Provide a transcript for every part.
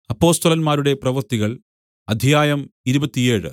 അപ്പൊസ്തലന്മാരുടെ പ്രവൃത്തികൾ അധ്യായം ഇരുപത്തിയേഴ്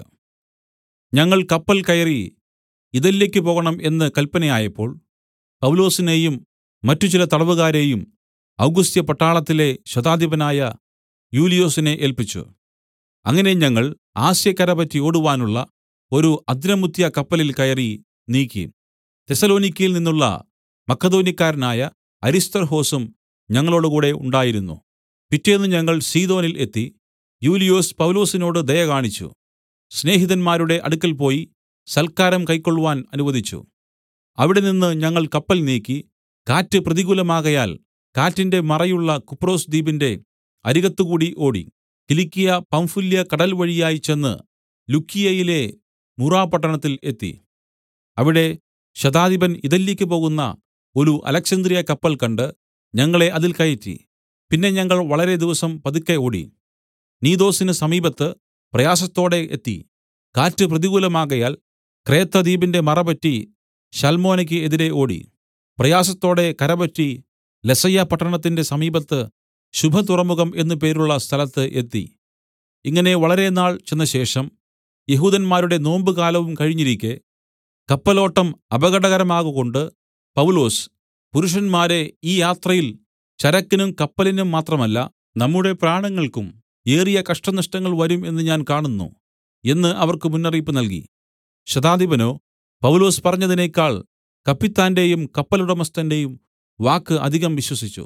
ഞങ്ങൾ കപ്പൽ കയറി ഇതല്യയ്ക്ക് പോകണം എന്ന് കല്പനയായപ്പോൾ പൗലൊസിനെയും മറ്റു ചില തടവുകാരെയും ഔഗുസ്ത്യപട്ടാളത്തിലെ ശതാധിപനായ യൂലിയൊസിനെ ഏല്പിച്ചു അങ്ങനെ ഞങ്ങൾ ആസ്യക്കര പറ്റി ഓടുവാനുള്ള ഒരു അദ്രമുത്യ കപ്പലിൽ കയറി നീക്കി തെസ്സലോനിക്യയിൽ നിന്നുള്ള മക്കെദോന്യക്കാരനായ അരിസ്തർഹൊസും ഞങ്ങളോടുകൂടെ ഉണ്ടായിരുന്നു പിറ്റേന്ന് ഞങ്ങൾ സീദോനിൽ എത്തി യൂലിയൊസ് പൗലൊസിനോട് ദയ കാണിച്ചു സ്നേഹിതന്മാരുടെ അടുക്കൽ പോയി സൽക്കാരം കൈക്കൊൾവാൻ അനുവദിച്ചു അവിടെനിന്ന് ഞങ്ങൾ കപ്പൽ നീക്കി കാറ്റ് പ്രതികൂലമാകയാൽ കാറ്റിന്റെ മറയുള്ള കുപ്രോസ് ദ്വീപിന്റെ അരികത്തുകൂടി ഓടി കിലിക്യ പംഫുല്യ കടൽ വഴിയായി ചെന്ന് ലുക്കിയയിലെ മുറാ പട്ടണത്തിൽ എത്തി അവിടെ ശതാധിപൻ ഇതല്യയ്ക്ക് പോകുന്ന ഒരു അലെക്സന്ത്രിയ കപ്പൽ കണ്ട് ഞങ്ങളെ അതിൽ കയറ്റി പിന്നെ ഞങ്ങൾ വളരെ ദിവസം പതുക്കെ ഓടി നീദോസിന് സമീപത്ത് പ്രയാസത്തോടെ എത്തി കാറ്റ് പ്രതികൂലമാകയാൽ ക്രേത്തദ്വീപിന്റെ മറപറ്റി ശൽമോനയ്ക്ക് എതിരെ ഓടി പ്രയാസത്തോടെ കരപറ്റി ലസയ്യ പട്ടണത്തിന്റെ സമീപത്ത് ശുഭതുറമുഖം എന്നു പേരുള്ള സ്ഥലത്ത് എത്തി ഇങ്ങനെ വളരെ നാൾ ചെന്നശേഷം യഹൂദന്മാരുടെ നോമ്പുകാലവും കഴിഞ്ഞിരിക്കെ കപ്പലോട്ടം അപകടകരമാകകൊണ്ട് പൗലൊസ് പുരുഷന്മാരെ ഈ യാത്രയിൽ ചരക്കിനും കപ്പലിനും മാത്രമല്ല നമ്മുടെ പ്രാണങ്ങൾക്കും ഏറിയ കഷ്ടനഷ്ടങ്ങൾ വരും എന്ന് ഞാൻ കാണുന്നു എന്ന് അവർക്ക് മുന്നറിയിപ്പ് നൽകി ശതാധിപനോ പൗലൊസ് പറഞ്ഞതിനേക്കാൾ കപ്പിത്താന്റെയും കപ്പലുടമസ്ഥന്റെയും വാക്ക് അധികം വിശ്വസിച്ചു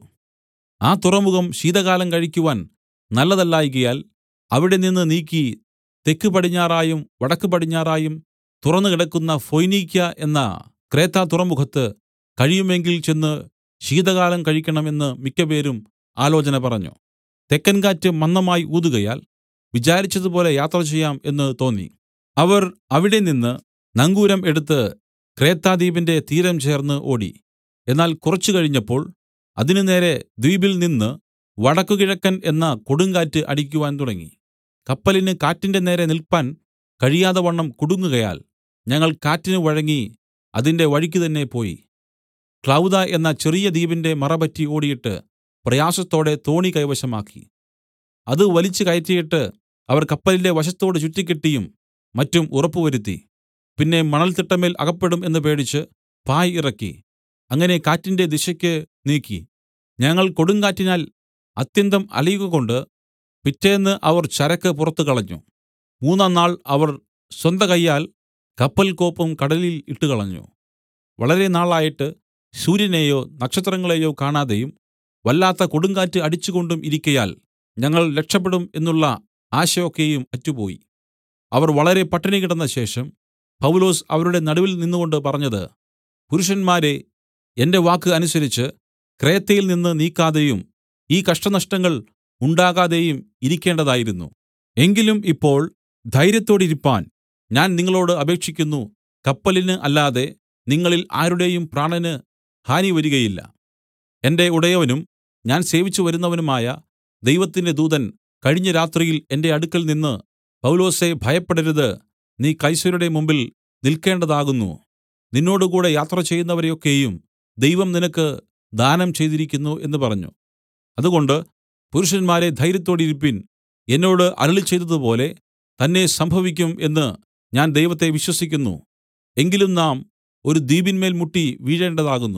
ആ തുറമുഖം ശീതകാലം കഴിക്കുവാൻ നല്ലതല്ലായ്കയാൽ അവിടെ നിന്ന് നീക്കി തെക്ക് പടിഞ്ഞാറായും വടക്ക് പടിഞ്ഞാറായും തുറന്നു കിടക്കുന്ന ഫൊയ്നീക്യ എന്ന ക്രേത്ത തുറമുഖത്ത് കഴിയുമെങ്കിൽ ചെന്ന് ശീതകാലം കഴിക്കണമെന്ന് മിക്കപേരും ആലോചന പറഞ്ഞു തെക്കൻ കാറ്റ് മന്ദമായി ഊതുകയാൽ വിചാരിച്ചതുപോലെ യാത്ര ചെയ്യാം എന്ന് തോന്നി അവർ അവിടെ നിന്ന് നങ്കൂരം എടുത്ത് ക്രേത്താദ്വീപിന്റെ തീരം ചേർന്ന് ഓടി എന്നാൽ കുറച്ച് കഴിഞ്ഞപ്പോൾ അതിന് നേരെ ദ്വീപിൽ നിന്ന് വടക്കുകിഴക്കൻ എന്ന കൊടുങ്കാറ്റ് അടിക്കുവാൻ തുടങ്ങി കപ്പലിന് കാറ്റിന്റെ നേരെ നിൽപ്പാൻ കഴിയാതവണ്ണം കുടുങ്ങുകയാൽ ഞങ്ങൾ കാറ്റിന് വഴങ്ങി അതിന്റെ വഴിക്ക് തന്നെ പോയി ക്ലൗദ എന്ന ചെറിയ ദ്വീപിന്റെ മറപറ്റി ഓടിയിട്ട് പ്രയാസത്തോടെ തോണി കൈവശമാക്കി അത് വലിച്ചു കയറ്റിയിട്ട് അവർ കപ്പലിന്റെ വശത്തോട് ചുറ്റിക്കെട്ടിയും മറ്റും ഉറപ്പുവരുത്തി പിന്നെ മണൽത്തിട്ടമേൽ അകപ്പെടും എന്ന് പേടിച്ച് പായ് ഇറക്കി അങ്ങനെ കാറ്റിന്റെ ദിശയ്ക്ക് നീക്കി ഞങ്ങൾ കൊടുങ്കാറ്റിനാൽ അത്യന്തം അലയുകകൊണ്ട് പിറ്റേന്ന് അവർ ചരക്ക് പുറത്തു കളഞ്ഞു മൂന്നാം നാൾ അവർ സ്വന്ത കയ്യാൽ കപ്പൽ കോപ്പും കടലിൽ ഇട്ടുകളഞ്ഞു വളരെ നാളായിട്ട് സൂര്യനെയോ നക്ഷത്രങ്ങളെയോ കാണാതെയും വല്ലാത്ത കൊടുങ്കാറ്റ് അടിച്ചുകൊണ്ടും ഇരിക്കയാൽ ഞങ്ങൾ രക്ഷപ്പെടും എന്നുള്ള ആശ ഒക്കെയും അറ്റുപോയി അവർ വളരെ പട്ടിണി കിടന്ന ശേഷം പൗലൊസ് അവരുടെ നടുവിൽ നിന്നുകൊണ്ട് പറഞ്ഞത് പുരുഷന്മാരെ എന്റെ വാക്ക് അനുസരിച്ച് ക്രേത്തയിൽ നിന്ന് നീക്കാതെയും ഈ കഷ്ടനഷ്ടങ്ങൾ ഉണ്ടാകാതെയും ഇരിക്കേണ്ടതായിരുന്നു എങ്കിലും ഇപ്പോൾ ധൈര്യത്തോടിരിപ്പാൻ ഞാൻ നിങ്ങളോട് അപേക്ഷിക്കുന്നു കപ്പലിന് അല്ലാതെ നിങ്ങളിൽ ആരുടെയും പ്രാണന് ഹാനി വരികയില്ല എന്റെ ഉടയവനും ഞാൻ സേവിച്ചു വരുന്നവനുമായ ദൈവത്തിന്റെ ദൂതൻ കഴിഞ്ഞ രാത്രിയിൽ എന്റെ അടുക്കൽ നിന്ന് പൗലൊസേ ഭയപ്പെടരുത് നീ കൈസരുടെ മുമ്പിൽ നിൽക്കേണ്ടതാകുന്നു നിന്നോടുകൂടെ യാത്ര ചെയ്യുന്നവരെയൊക്കെയും ദൈവം നിനക്ക് ദാനം ചെയ്തിരിക്കുന്നു എന്ന് പറഞ്ഞു അതുകൊണ്ട് പുരുഷന്മാരെ ധൈര്യത്തോടിരിപ്പിൻ എന്നോട് അരുളി ചെയ്തതുപോലെ തന്നെ സംഭവിക്കും എന്ന് ഞാൻ ദൈവത്തെ വിശ്വസിക്കുന്നു എങ്കിലും നാം ഒരു ദ്വീപിന്മേൽ മുട്ടി വീഴേണ്ടതാകുന്നു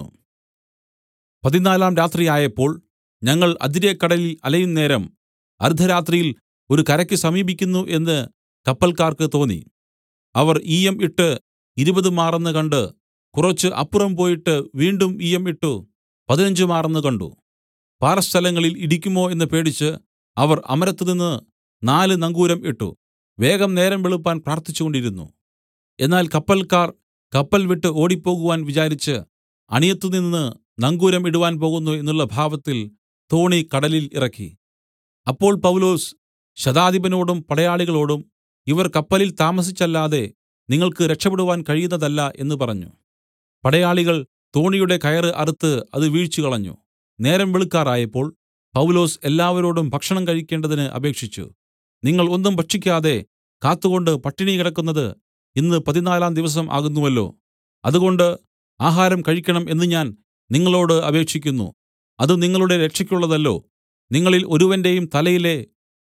പതിനാലാം രാത്രിയായപ്പോൾ ഞങ്ങൾ അതിരക്കടലിൽ അലയുന്നേരം അർദ്ധരാത്രിയിൽ ഒരു കരയ്ക്ക് സമീപിക്കുന്നു എന്ന് കപ്പൽക്കാർക്ക് തോന്നി അവർ ഈയം ഇട്ട് ഇരുപത് മാറെന്ന് കണ്ട് കുറച്ച് അപ്പുറം പോയിട്ട് വീണ്ടും ഈയം ഇട്ട് പതിനഞ്ച് മാറെന്ന് കണ്ടു പാറസ്ഥലങ്ങളിൽ ഇടിക്കുമോ എന്ന് പേടിച്ച് അവർ അമരത്തുനിന്ന് നാല് നങ്കൂരം ഇട്ടു വേഗം നേരം വെളുപ്പാൻ പ്രാർത്ഥിച്ചുകൊണ്ടിരുന്നു എന്നാൽ കപ്പൽക്കാർ കപ്പൽ വിട്ട് ഓടിപ്പോകുവാൻ വിചാരിച്ച് അണിയത്തുനിന്ന് നങ്കൂരം ഇടുവാൻ പോകുന്നു എന്നുള്ള ഭാവത്തിൽ തോണി കടലിൽ ഇറക്കി അപ്പോൾ പൗലൊസ് ശതാധിപനോടും പടയാളികളോടും ഇവർ കപ്പലിൽ താമസിച്ചല്ലാതെ നിങ്ങൾക്ക് രക്ഷപ്പെടുവാൻ കഴിയുന്നതല്ല എന്ന് പറഞ്ഞു പടയാളികൾ തോണിയുടെ കയറ് അറുത്ത് അത് വീഴ്ചകളഞ്ഞു നേരം വെളുക്കാറായപ്പോൾ പൗലൊസ് എല്ലാവരോടും ഭക്ഷണം കഴിക്കേണ്ടതിന് അപേക്ഷിച്ചു നിങ്ങൾ ഒന്നും ഭക്ഷിക്കാതെ കാത്തുകൊണ്ട് പട്ടിണി കിടക്കുന്നത് ഇന്ന് പതിനാലാം ദിവസം ആകുന്നുവല്ലോ അതുകൊണ്ട് ആഹാരം കഴിക്കണം എന്ന് ഞാൻ നിങ്ങളോട് അപേക്ഷിക്കുന്നു അത് നിങ്ങളുടെ രക്ഷയ്ക്കുള്ളതല്ലോ നിങ്ങളിൽ ഒരുവന്റെയും തലയിലെ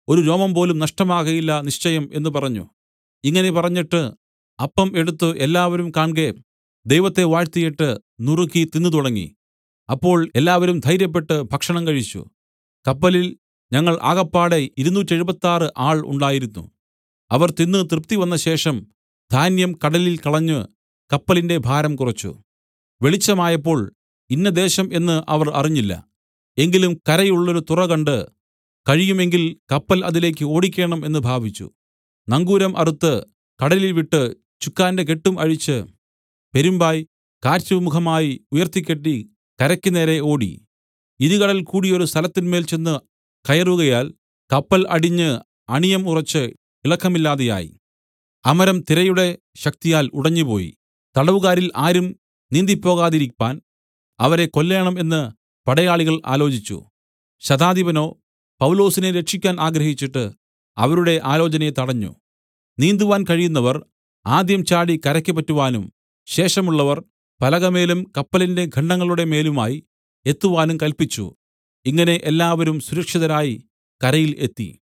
ഒരു രോമം പോലും നഷ്ടമാകയില്ല നിശ്ചയം എന്ന് പറഞ്ഞു ഇങ്ങനെ പറഞ്ഞിട്ട് അപ്പം എടുത്തു എല്ലാവരും കാൺകെ ദൈവത്തെ വാഴ്ത്തിയിട്ട് നുറുക്കി തിന്നു തുടങ്ങി അപ്പോൾ എല്ലാവരും ധൈര്യപ്പെട്ട് ഭക്ഷണം കഴിച്ചു കപ്പലിൽ ഞങ്ങൾ ആകപ്പാടെ ഇരുന്നൂറ്റെഴുപത്താറ് ആൾ ഉണ്ടായിരുന്നു അവർ തിന്ന് തൃപ്തി വന്ന ശേഷം ധാന്യം കടലിൽ കളഞ്ഞ് കപ്പലിന്റെ ഭാരം കുറച്ചു വെളിച്ചമായപ്പോൾ ഇന്ന ദേശം എന്ന് അവർ അറിഞ്ഞില്ല എങ്കിലും കരയുള്ളൊരു തുറ കണ്ട് കഴിയുമെങ്കിൽ കപ്പൽ അതിലേക്ക് ഓടിക്കേണം എന്ന് ഭാവിച്ചു നങ്കൂരം അറുത്ത് കടലിൽ വിട്ട് ചുക്കാന്റെ കെട്ടും അഴിച്ച് പെരുമ്പായി കാറ്റുമുഖമായി ഉയർത്തിക്കെട്ടി കരയ്ക്ക് നേരെ ഓടി ഇരുകടൽ കൂടിയൊരു സ്ഥലത്തിന്മേൽ ചെന്ന് കയറുകയാൽ കപ്പൽ അടിഞ്ഞ് അണിയം ഉറച്ച് ഇളക്കമില്ലാതെയായി അമരം തിരയുടെ ശക്തിയാൽ ഉടഞ്ഞുപോയി തടവുകാരിൽ ആരും നീന്തിപ്പോകാതിരിപ്പാൻ അവരെ കൊല്ലേണം എന്ന് പടയാളികൾ ആലോചിച്ചു ശതാധിപനോ പൗലോസിനെ രക്ഷിക്കാൻ ആഗ്രഹിച്ചിട്ട് അവരുടെ ആലോചനയെ തടഞ്ഞു നീന്തുവാൻ കഴിയുന്നവർ ആദ്യം ചാടി കരയ്ക്ക് പറ്റുവാനും ശേഷമുള്ളവർ പലകമേലും കപ്പലിന്റെ ഖണ്ഡങ്ങളുടെ മേലുമായി എത്തുവാനും കല്പിച്ചു ഇങ്ങനെ എല്ലാവരും സുരക്ഷിതരായി കരയിൽ എത്തി